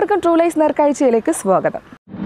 എല്ലാവർക്കും true lies നേർക്കാഴ്ചയിലേക്ക് സ്വാഗതം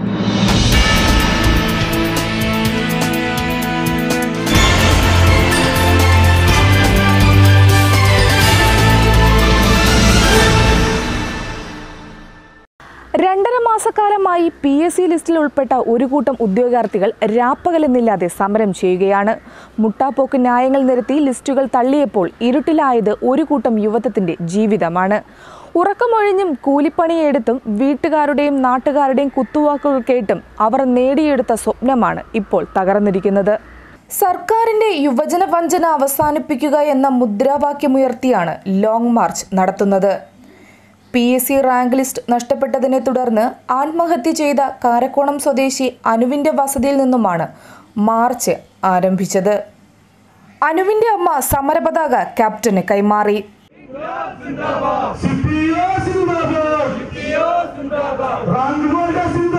രണ്ടര മാസക്കാലമായി പി എസ് സി ലിസ്റ്റിൽ ഉൾപ്പെട്ട ഒരു കൂട്ടം ഉദ്യോഗാർത്ഥികൾ രാപ്പകലെന്നില്ലാതെ സമരം ചെയ്യുകയാണ് മുട്ടാപ്പോക്ക് ന്യായങ്ങൾ നിരത്തി ലിസ്റ്റുകൾ തള്ളിയപ്പോൾ ഇരുട്ടിലായത് ഒരു കൂട്ടം യുവത്വത്തിന്റെ ജീവിതമാണ് ഉറക്കമൊഴിഞ്ഞും കൂലിപ്പണിയെടുത്തും വീട്ടുകാരുടെയും നാട്ടുകാരുടെയും കുത്തുവാക്കുകൾ കേട്ടും അവർ നേടിയെടുത്ത സ്വപ്നമാണ് ഇപ്പോൾ തകർന്നിരിക്കുന്നത് സർക്കാരിന്റെ യുവജന വഞ്ചന അവസാനിപ്പിക്കുക എന്ന മുദ്രാവാക്യമുയർത്തിയാണ് ലോങ് മാർച്ച് നടത്തുന്നത് P S C rank list നഷ്ടപ്പെട്ടതിനെ തുടർന്ന് ആത്മഹത്യ ചെയ്ത കാരക്കോണം സ്വദേശി അനുവിന്റെ വസതിയിൽ നിന്നുമാണ് മാർച്ച് ആരംഭിച്ചത് അനുവിന്റെ അമ്മ സമരപതാക ക്യാപ്റ്റന് കൈമാറി സിപിഒ സിന്ദാബാദ് റാങ്കുകളുടെ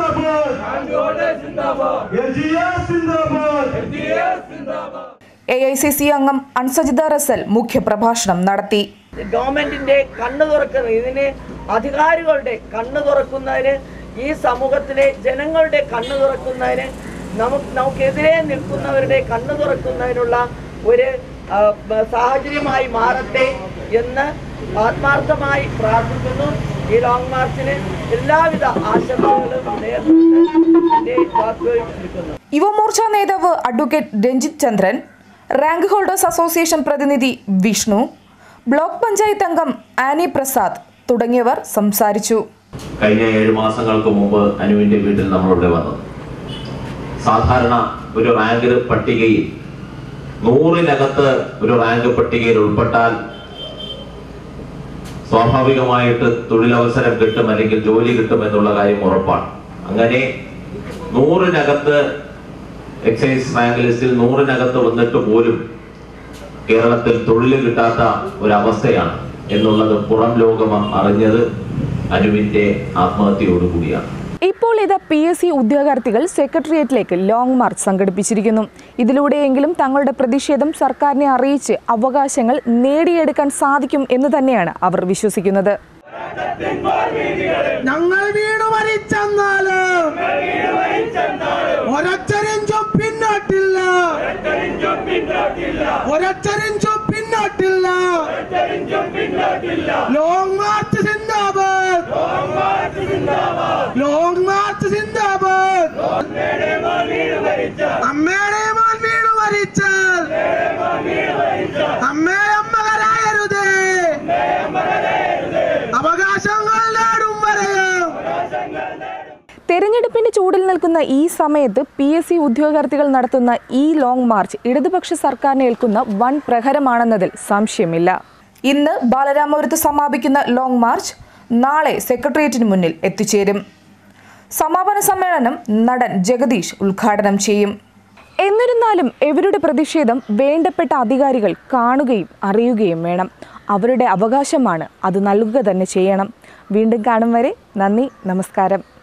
സിന്ദാബാദ് എൽജിഎസ് സിന്ദാബാദ് എ ഐ സി സി അംഗം അൻസജിദ റസൽ മുഖ്യപ്രഭാഷണം നടത്തി ഗവൺമെന്റിന്റെ കണ്ണ് തുറക്കുന്നത് ഇതിന് അധികാരികളുടെ കണ്ണ് തുറക്കുന്നതിന് ഈ സമൂഹത്തിലെ ജനങ്ങളുടെ കണ്ണ് തുറക്കുന്നതിന് നമുക്ക് നമുക്കെതിരെ നിൽക്കുന്നവരുടെ കണ്ണ് തുറക്കുന്നതിനുള്ള ഒരു ആ, ബ- സാഹചര്യമായി മാറട്ടെ എന്ന് ആത്മാർത്ഥമായി പ്രാർത്ഥിക്കുന്നു ഈ ലോങ് മാർച്ചിന് എല്ലാവിധ ആശംസകളും നേർന്നുകൊണ്ട് എൻ്റെ വാക്കുകൾ എടുക്കുന്നു യുവമോർച്ച നേതാവ് advocate Ranjith Chandran rank holders association പ്രതിനിധി വിഷ്ണു ബ്ലോക്ക് പഞ്ചായത്ത് അംഗം ആനി പ്രസാദ് തുടങ്ങിയവർ സംസാരിച്ചു കഴിഞ്ഞ ഏഴ് മാസങ്ങൾക്ക് മുമ്പ് അനുവിന്റെ വീട്ടിൽ നമ്മളിവിടെ വന്നത് സാധാരണ ഒരു റാങ്ക് പട്ടികയിൽ നൂറിനകത്ത് ഒരു റാങ്ക് പട്ടികയിൽ ഉൾപ്പെട്ടാൽ സ്വാഭാവികമായിട്ട് തൊഴിലവസരം കിട്ടും അല്ലെങ്കിൽ ജോലി കിട്ടും എന്നുള്ള കാര്യം ഉറപ്പാണ് അങ്ങനെ നൂറിനകത്ത് എക്സൈസ് റാങ്ക് ലിസ്റ്റിൽ നൂറിനകത്ത് വന്നിട്ട് പോലും കേരളത്തിൽ തൊഴിൽ കിട്ടാത്ത ഒരവസ്ഥയാണ് എന്നുള്ളത് പുറം ലോകം അറിഞ്ഞത് അനുവിന്റെ ആത്മഹത്യയോടുകൂടിയാണ് ഇപ്പോൾ ഇത് പി എസ് സി ഉദ്യോഗാർത്ഥികൾ സെക്രട്ടേറിയറ്റിലേക്ക് ലോങ് മാർച്ച് സംഘടിപ്പിച്ചിരിക്കുന്നു ഇതിലൂടെയെങ്കിലും തങ്ങളുടെ പ്രതിഷേധം സർക്കാരിനെ അറിയിച്ച് അവകാശങ്ങൾ നേടിയെടുക്കാൻ സാധിക്കും എന്ന് തന്നെയാണ് അവർ വിശ്വസിക്കുന്നത് ഞങ്ങൾ വീണു മരിച്ചെന്നാലും ഒരൊറ്റരിഞ്ചും പിന്നോട്ടില്ല ഒരൊറ്റരിഞ്ചും പിന്നോട്ടില്ല ലോങ് മാർച്ച് സിന്ദാബാദ് ലോങ് മാർച്ച് സിന്ദാബാദ് അമ്മയുടെ മോൻ വീണു മരിച്ചാൽ അമ്മേ അമ്മകരായരുതേ അവകാശങ്ങൾ നേടും വരെയും തെരഞ്ഞെടുപ്പിന്റെ ചൂടിൽ നിൽക്കുന്ന ഈ സമയത്ത് പി എസ് സി ഉദ്യോഗാർത്ഥികൾ നടത്തുന്ന ഈ ലോങ് മാർച്ച് ഇടതുപക്ഷ സർക്കാരിന് ഏൽക്കുന്ന വൻ പ്രഹരമാണെന്നതിൽ സംശയമില്ല ഇന്ന് ബാലരാമപുരത്ത് സമാപിക്കുന്ന ലോങ് മാർച്ച് നാളെ സെക്രട്ടേറിയറ്റിന് മുന്നിൽ എത്തിച്ചേരും സമാപന സമ്മേളനം നടൻ ജഗദീഷ് ഉദ്ഘാടനം ചെയ്യും എന്നിരുന്നാലും ഇവരുടെ പ്രതിഷേധം വേണ്ടപ്പെട്ട അധികാരികൾ കാണുകയും അറിയുകയും വേണം അവരുടെ അവകാശമാണ് അത് നൽകുക തന്നെ ചെയ്യണം വീണ്ടും കാണും വരെ നന്ദി നമസ്കാരം